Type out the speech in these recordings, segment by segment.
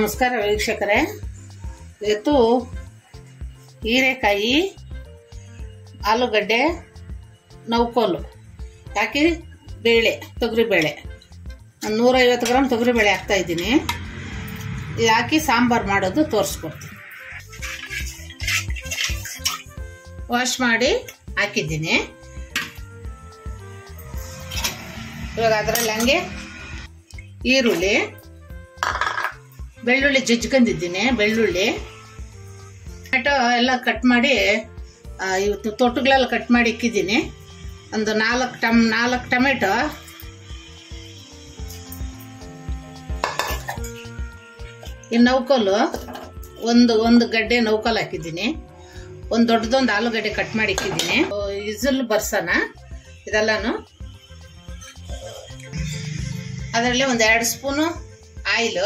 ನಮಸ್ಕಾರ ವೀಕ್ಷಕರೇ ಇವತ್ತು ಹೀರೆಕಾಯಿ ಆಲೂಗಡ್ಡೆ ನೌಕೋಲು ಹಾಕಿ ಬೇಳೆ ತೊಗರಿಬೇಳೆ ಒಂದು ನೂರೈವತ್ತು ಗ್ರಾಮ್ ತೊಗರಿಬೇಳೆ ಹಾಕ್ತಾ ಇದ್ದೀನಿ ಇದು ಹಾಕಿ ಸಾಂಬಾರು ಮಾಡೋದು ತೋರಿಸ್ಕೊಡ್ತೀನಿ ವಾಶ್ ಮಾಡಿ ಹಾಕಿದ್ದೀನಿ ಇವಾಗ ಅದರಲ್ಲಿ ಹಂಗೆ ಈರುಳ್ಳಿ ಬೆಳ್ಳುಳ್ಳಿ ಜಜ್ಕೊಂಡಿದ್ದೀನಿ ಬೆಳ್ಳುಳ್ಳಿ ಟೊಮೆಟೊ ಎಲ್ಲ ಕಟ್ ಮಾಡಿ ಆ, ಇವತ್ತು ತೊಟ್ಟುಗಳೆಲ್ಲ ಕಟ್ ಮಾಡಿ ಇಕ್ಕಿದ್ದೀನಿ ಒಂದು ನಾಲ್ಕು ಟಮ್ ನಾಲ್ಕು ಟೊಮೆಟೊ ಈ ನೌಕಲು ಒಂದು ಒಂದು ಗಡ್ಡೆ ನೌಕಲ್ ಹಾಕಿದ್ದೀನಿ ಒಂದು ದೊಡ್ಡದೊಂದು ಆಲೂಗಡ್ಡೆ ಕಟ್ ಮಾಡಿ ಇಕ್ಕಿದ್ದೀನಿ ಇಸಲ್ ಬರ್ಸೋಣ ಇದೆಲ್ಲನು ಅದರಲ್ಲಿ ಒಂದು ಎರಡು ಸ್ಪೂನು ಆಯಿಲು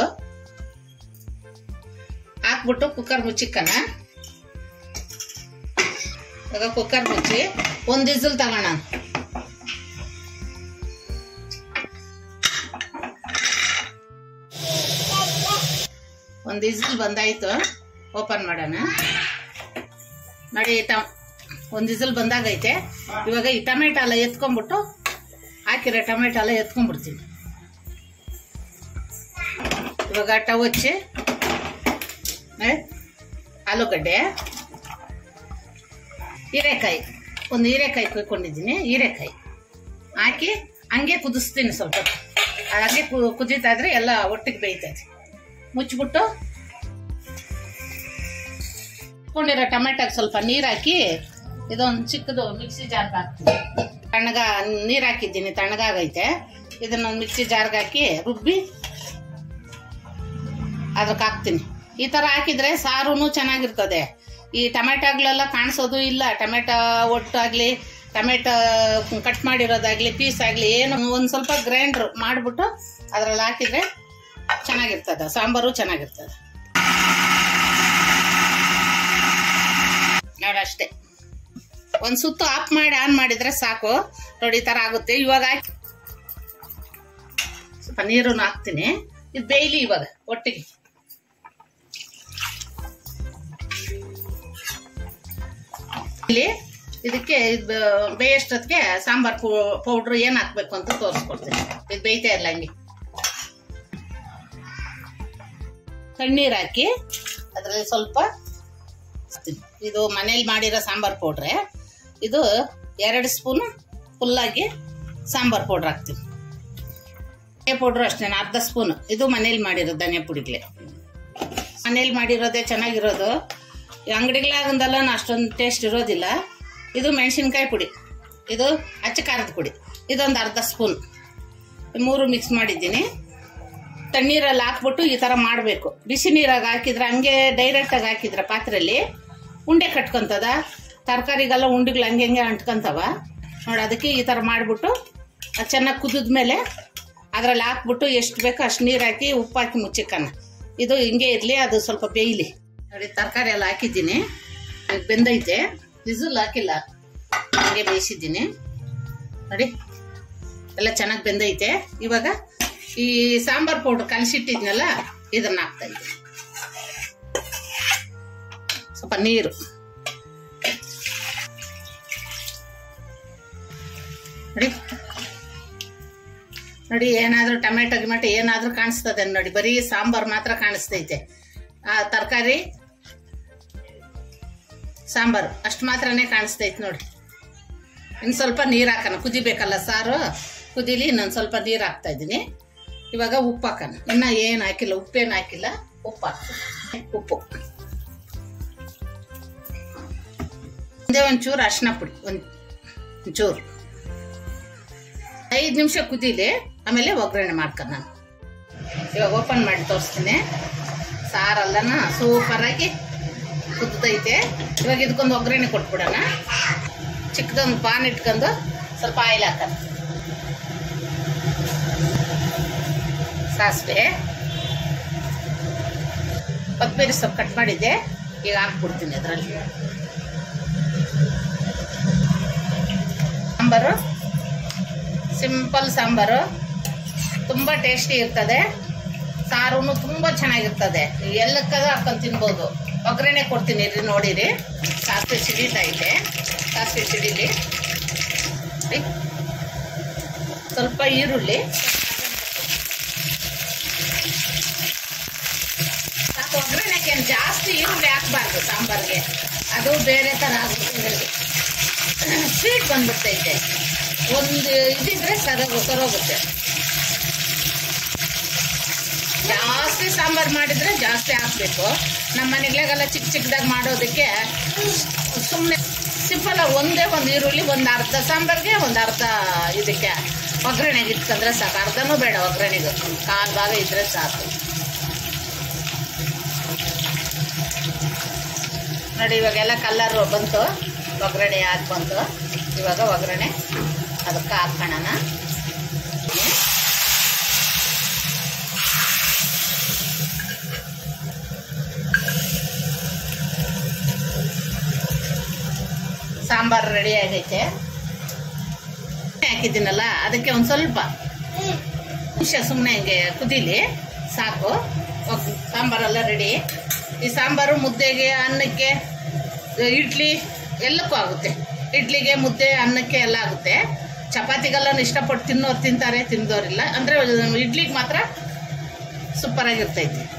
ಹಾಕ್ಬಿಟ್ಟು ಕುಕ್ಕರ್ ಮುಚ್ಚಿಕ್ಕನ ಇವಾಗ ಕುಕ್ಕರ್ ಮುಚ್ಚಿ ಒಂದು ಇಸಲ್ ತಗೋಣ ಒಂದು ಇಸಲ್ ಬಂದಾಯ್ತು ಓಪನ್ ಮಾಡೋಣ ನೋಡಿ ಟ ಒಂದು ಇಸಲ್ ಬಂದಾಗೈತೆ ಇವಾಗ ಈ ಟೊಮೆಟೊ ಎಲ್ಲ ಎತ್ಕೊಂಡ್ಬಿಟ್ಟು ಹಾಕಿರೋ ಟೊಮೆಟೊ ಎಲ್ಲ ಎತ್ಕೊಂಡ್ಬಿಡ್ತೀನಿ ಇವಾಗ ಟವ್ ಹಚ್ಚಿ ಆ, ಆಲೂಗಡ್ಡೆ ಹೀರೆಕಾಯಿ ಒಂದು ಹೀರೆಕಾಯಿ ಕುಯ್ಕೊಂಡಿದ್ದೀನಿ ಹೀರೆಕಾಯಿ ಹಾಕಿ ಹಂಗೆ ಕುದಿಸ್ತೀನಿ ಸ್ವಲ್ಪ ಹೊತ್ತು. ಅದು ಹಂಗೆ ಕು- ಕುದೀತಾ ಇದ್ರೆ ಎಲ್ಲ ಒಟ್ಟಿಗೆ ಬೇಯ್ತೈತೆ ಮುಚ್ಚಿಬಿಟ್ಟು ಇಟ್ಕೊಂಡಿರೋ ಟೊಮೆಟೊಗೆ ಸ್ವಲ್ಪ ನೀರು ಹಾಕಿ ಇದೊಂದು ಚಿಕ್ಕದು ಮಿಕ್ಸಿ ಜಾರ್ಗೆ ಹಾಕ್ತೀನಿ ತಣ್ಣಗ ನೀರು ಹಾಕಿದ್ದೀನಿ ತಣ್ಣಗಾಗೈತೆ ಇದನ್ನೊಂದು ಮಿಕ್ಸಿ ಜಾರ್ಗೆ ಹಾಕಿ ರುಬ್ಬಿ ಅದಕ್ಕೆ ಹಾಕ್ತೀನಿ ಈ ಥರ ಹಾಕಿದ್ರೆ ಸಾರೂ ಚೆನ್ನಾಗಿರ್ತದೆ ಈ ಟೊಮೆಟೊಗಳೆಲ್ಲ ಕಾಣಿಸೋದು ಇಲ್ಲ ಟೊಮೆಟೊ ಒಟ್ಟಾಗಲಿ ಟೊಮೆಟೊ ಕಟ್ ಮಾಡಿರೋದಾಗಲಿ ಪೀಸ್ ಆಗಲಿ ಏನು ಒಂದು ಸ್ವಲ್ಪ ಗ್ರೈಂಡ್ರ್ ಮಾಡಿಬಿಟ್ಟು ಅದರಲ್ಲಿ ಹಾಕಿದ್ರೆ ಚೆನ್ನಾಗಿರ್ತದೆ ಸಾಂಬಾರು ಚೆನ್ನಾಗಿರ್ತದೆ ನೋಡಿ ಅಷ್ಟೇ ಒಂದು ಸುತ್ತು ಆಫ್ ಮಾಡಿ ಆನ್ ಮಾಡಿದ್ರೆ ಸಾಕು ನೋಡಿ ಈ ಥರ ಆಗುತ್ತೆ ಇವಾಗ ಹಾಕಿ ಸ್ವಲ್ಪ ನೀರನ್ನು ಹಾಕ್ತೀನಿ ಇದು ಬೇಯ್ಲಿ ಇವಾಗ ಒಟ್ಟಿಗೆ ಇಲ್ಲಿ ಇದಕ್ಕೆ ಇದು ಬೇಯಷ್ಟೊತ್ತಿಗೆ ಸಾಂಬಾರ್ ಪೌಡ್ರ್ ಏನು ಹಾಕ್ಬೇಕು ಅಂತ ತೋರಿಸ್ಕೊಡ್ತೀನಿ ಇದು ಬೇಯ್ತಾ ಇಲ್ಲ ಹಂಗೆ ತಣ್ಣೀರು ಹಾಕಿ ಅದರಲ್ಲಿ ಸ್ವಲ್ಪ ಹಾಕ್ತೀನಿ. ಇದು ಮನೇಲಿ ಮಾಡಿರೋ ಸಾಂಬಾರ್ ಪೌಡ್ರೆ ಇದು ಎರಡು ಸ್ಪೂನ್ ಫುಲ್ಲಾಗಿ ಸಾಂಬಾರ್ ಪೌಡ್ರ್ ಹಾಕ್ತೀನಿ ಧನಿಯಾ ಪೌಡ್ರು ಅಷ್ಟೇ ಅರ್ಧ ಸ್ಪೂನ್ ಇದು ಮನೇಲಿ ಮಾಡಿರೋ ಧನಿಯಾ ಪುಡಿಗ್ಲೆ ಮನೇಲಿ ಮಾಡಿರೋದೇ ಚೆನ್ನಾಗಿರೋದು ಈ ಅಂಗಡಿಗಳಾಗಂದಲ್ಲ ಅಷ್ಟೊಂದು ಟೇಸ್ಟ್ ಇರೋದಿಲ್ಲ ಇದು ಮೆಣಸಿನ್ಕಾಯಿ ಪುಡಿ ಇದು ಅಚ್ಚ ಖಾರದ ಪುಡಿ ಇದೊಂದು ಅರ್ಧ ಸ್ಪೂನ್ ಮೂರು ಮಿಕ್ಸ್ ಮಾಡಿದ್ದೀನಿ ತಣ್ಣೀರಲ್ಲಿ ಹಾಕ್ಬಿಟ್ಟು ಈ ಥರ ಮಾಡಬೇಕು ಬಿಸಿ ನೀರಾಗ ಹಾಕಿದ್ರೆ ಹಂಗೆ ಡೈರೆಕ್ಟಾಗಿ ಹಾಕಿದ್ರೆ ಪಾತ್ರೆಯಲ್ಲಿ ಉಂಡೆ ಕಟ್ಕೊತದ ತರಕಾರಿಗೆಲ್ಲ ಉಂಡೆಗಳು ಹಂಗೆ ಹಂಗೆ ಅಂಟ್ಕೊಂತವ ನೋಡಿ ಅದಕ್ಕೆ ಈ ಥರ ಮಾಡಿಬಿಟ್ಟು ಅದು ಚೆನ್ನಾಗಿ ಕುದಿದ್ಮೇಲೆ ಅದರಲ್ಲಿ ಹಾಕ್ಬಿಟ್ಟು ಎಷ್ಟು ಬೇಕೋ ಅಷ್ಟು ನೀರು ಹಾಕಿ ಉಪ್ಪು ಹಾಕಿ ಮುಚ್ಚಿಕ್ಕನ ಇದು ಹಿಂಗೆ ಇರಲಿ ಅದು ಸ್ವಲ್ಪ ಬೇಯಲಿ ನೋಡಿ ತರಕಾರಿ ಎಲ್ಲ ಹಾಕಿದ್ದೀನಿ ಈಗ ಬೆಂದೈತೆ ವಿಸಿಲ್ ಹಾಕಿಲ್ಲ ಹಂಗೆ ಬೇಯಿಸಿದ್ದೀನಿ ನೋಡಿ ಎಲ್ಲ ಚೆನ್ನಾಗಿ ಬೆಂದೈತೆ ಇವಾಗ ಈ ಸಾಂಬಾರ್ ಪೌಡ್ರ್ ಕಲಸಿಟ್ಟಿದ್ನಲ್ಲ ಇದನ್ನ ಹಾಕ್ತಾ ಇದ್ದೀನಿ ಸ್ವಲ್ಪ ನೀರು ನೋಡಿ ನೋಡಿ ಏನಾದ್ರೂ ಟೊಮೆಟೊ ಗಿಮೆಟೊ ಏನಾದ್ರೂ ಕಾಣಿಸ್ತದೆ ನೋಡಿ ಬರೀ ಸಾಂಬಾರ್ ಮಾತ್ರ ಕಾಣಿಸ್ತೈತೆ ಆ ತರಕಾರಿ ಸಾಂಬಾರು ಅಷ್ಟು ಮಾತ್ರನೇ ಕಾಣಿಸ್ತೈತೆ ನೋಡಿ ಇನ್ನು ಸ್ವಲ್ಪ ನೀರು ಹಾಕೋಣ ಕುದಿಬೇಕಲ್ಲ ಸಾರು ಕುದೀಲಿ ಇನ್ನೊಂದು ಸ್ವಲ್ಪ ನೀರು ಹಾಕ್ತಾ ಇದ್ದೀನಿ ಇವಾಗ ಉಪ್ಪು ಹಾಕೋಣ ಇನ್ನು ಏನು ಹಾಕಿಲ್ಲ ಉಪ್ಪೇನು ಹಾಕಿಲ್ಲ ಉಪ್ಪು ಹಾಕ್ತೀನಿ ಉಪ್ಪು ಒಂದೇ ಒಂಚೂರು ಅರ್ಶಿನ ಪುಡಿ ಒಂದು ಒಂಚೂರು ಐದು ನಿಮಿಷ ಕುದೀಲಿ ಆಮೇಲೆ ಒಗ್ಗರಣೆ ಮಾಡ್ಕೊಂಡು ನಾನು ಇವಾಗ ಓಪನ್ ಮಾಡಿ ತೋರಿಸ್ತೀನಿ ಸಾರಲ್ಲನ ಸೂಪರಾಗಿ ಕುದ್ದೈತೆ ಇವಾಗ ಇದಕ್ಕೊಂದು ಒಗ್ಗರಣೆ ಕೊಟ್ಬಿಡೋಣ ಚಿಕ್ಕದೊಂದು ಪಾನ್ ಇಟ್ಕೊಂಡು ಸ್ವಲ್ಪ ಆಯಿಲ್ ಹಾಕೋಣ ಸಾಸಿವೆ ಕೊತ್ತಂಬರಿ ಸೊಪ್ಪು ಕಟ್ ಮಾಡಿದ್ದೆ ಈಗ ಹಾಕ್ಬಿಡ್ತೀನಿ ಅದರಲ್ಲಿ ಸಾಂಬಾರು ಸಿಂಪಲ್ ಸಾಂಬಾರು ತುಂಬ ಟೇಸ್ಟಿ ಇರ್ತದೆ ಸಾರು ತುಂಬ ಚೆನ್ನಾಗಿರ್ತದೆ ಎಲ್ಲಕ್ಕದ ಹಾಕೊಂಡು ತಿನ್ಬೋದು ಒಗ್ಗರಣೆ ಕೊಡ್ತೀನಿ ರೀ ನೋಡಿರಿ ಸಾಸಿವೆ ಸಿಡಿತಾ ಇದೆ ಸಾಸಿವೆ ಸಿಡಿಲಿ ರೀ. ಸ್ವಲ್ಪ ಈರುಳ್ಳಿ ಸಾಕು ಒಗ್ಗರಣೆಗೆ ಏನ್ ಜಾಸ್ತಿ ಈರುಳ್ಳಿ ಹಾಕ್ಬಾರ್ದು ಸಾಂಬಾರ್ಗೆ ಅದು ಬೇರೆ ಥರ ಆಗುತ್ತೆ ಸ್ವೀಟ್ ಬಂದ್ಬಿಡ್ತೈತೆ ಒಂದು ಇದಿದ್ರೆ ಸರೋಗು ಸರೋಗುತ್ತೆ ಜಾಸ್ತಿ ಸಾಂಬಾರು ಮಾಡಿದ್ರೆ ಜಾಸ್ತಿ ಹಾಕ್ಬೇಕು ನಮ್ಮ ಮನೆಗಳಿಗೆಲ್ಲ ಚಿಕ್ಕ ಚಿಕ್ಕದಾಗಿ ಮಾಡೋದಕ್ಕೆ ಸುಮ್ಮನೆ ಸಿಂಪಲ್ ಒಂದೇ ಒಂದು ಈರುಳ್ಳಿ ಒಂದು ಅರ್ಧ ಸಾಂಬಾರಿಗೆ ಒಂದು ಅರ್ಧ ಇದಕ್ಕೆ ಒಗ್ಗರಣೆಗೆ ಇಟ್ಕೊಂಡ್ರೆ ಸಾಕು ಅರ್ಧನೂ ಬೇಡ ಒಗ್ಗರಣೆಗೆ ಕಾಲು ಭಾಗ ಇದ್ರೆ ಸಾಕು ನೋಡಿ ಇವಾಗೆಲ್ಲ ಕಲ್ಲರ್ ಬಂತು ಒಗ್ಗರಣೆ ಹಾಕಿ ಬಂತು ಇವಾಗ ಒಗ್ಗರಣೆ ಅದಕ್ಕೆ ಹಾಕೋಣ ಸಾಂಬಾರು ರೆಡಿ ಆಗೈತೆ ಹಾಕಿದ್ದೀನಲ್ಲ ಅದಕ್ಕೆ ಒಂದು ಸ್ವಲ್ಪ ನಿಮಿಷ ಸುಮ್ಮನೆ ಹಿಂಗೆ ಕುದೀಲಿ ಸಾಕು ಓಕೆ ಸಾಂಬಾರೆಲ್ಲ ರೆಡಿ ಈ ಸಾಂಬಾರು ಮುದ್ದೆಗೆ ಅನ್ನಕ್ಕೆ ಇಡ್ಲಿ ಎಲ್ಲಕ್ಕೂ ಆಗುತ್ತೆ ಇಡ್ಲಿಗೆ ಮುದ್ದೆ ಅನ್ನಕ್ಕೆ ಎಲ್ಲ ಆಗುತ್ತೆ ಚಪಾತಿಗೆಲ್ಲ ಇಷ್ಟಪಟ್ಟು ತಿನ್ನೋರು ತಿಂತಾರೆ ತಿಂದೋರಿಲ್ಲ ಅಂದರೆ ಇಡ್ಲಿಗೆ ಮಾತ್ರ ಸೂಪರಾಗಿರ್ತೈತಿ